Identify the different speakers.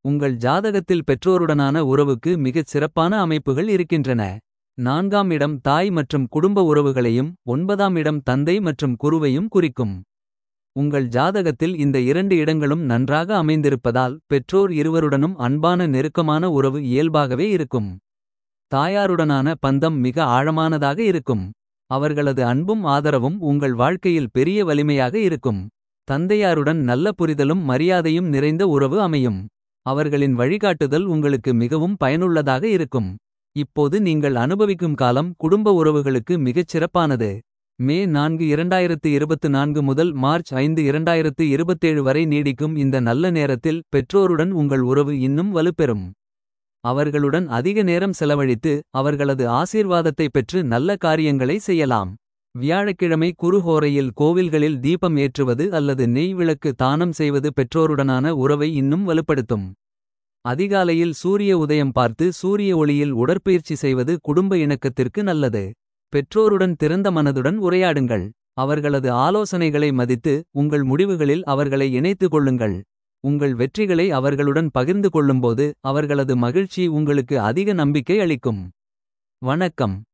Speaker 1: உங்கள் ஜாதகத்தில் பெற்றோருடனான உறவுக்கு மிகச் சிறப்பான அமைப்புகள் இருக்கின்றன. நான்காம் இடம் தாய் மற்றும் குடும்ப உறவுகளையும். ஒன்பதாம் இடம் தந்தை மற்றும் குருவையும் குறிக்கும். உங்கள் ஜாதகத்தில் இந்த இரண்டு இடங்களும் நன்றாக அமைந்திருப்பதால். பெற்றோர் இருவருடனும் அன்பான நெருக்கமான உறவு இயல்பாகவே இருக்கும். தாயாருடனான பந்தம் மிக ஆழமானதாக இருக்கும். அவர்களது அன்பும் ஆதரவும் உங்கள் வாழ்க்கையில் பெரிய வலிமையாக இருக்கும். தந்தையாருடன் நல்ல புரிதலும் மரியாதையும் நிறைந்த உறவு அமையும். அவர்களின் வழிகாட்டுதல் உங்களுக்கு மிகவும் பயனுள்ளதாக இருக்கும். இப்போது நீங்கள் அனுபவிக்கும் காலம் குடும்ப உறவுகளுக்கு மிகச் சிறப்பானது. மே நான்கு 2024 முதல் மார்ச் ஐந்து 2027 வரை நீடிக்கும் இந்த நல்ல நேரத்தில். பெற்றோருடன் உங்கள் உறவு இன்னும் வலுப்பெறும். அவர்களுடன் அதிக நேரம் செலவழித்து. அவர்களது ஆசீர்வாதத்தைப் பெற்று நல்ல காரியங்களை செய்யலாம். வியாழக்கிழமை குருஹோரையில் கோவில்களில் தீபம் ஏற்றுவது அல்லது நெய் விளக்கு தானம் செய்வது பெற்றோருடனான உறவை இன்னும் வலுப்படுத்தும். அதிகாலையில் சூரிய உதயம் பார்த்து சூரிய ஒளியில் உடற்பயிற்சி செய்வது குடும்ப இணக்கத்திற்கு நல்லது. பெற்றோருடன் திறந்த மனதுடன் உரையாடுங்கள். அவர்களது ஆலோசனைகளை மதித்து உங்கள் முடிவுகளில் அவர்களை இணைத்துக் கொள்ளுங்கள். உங்கள் வெற்றிகளை அவர்களுடன் பகிர்ந்து கொள்ளும்போது அவர்களது மகிழ்ச்சி உங்களுக்கு அதிக நம்பிக்கை அளிக்கும். வணக்கம்.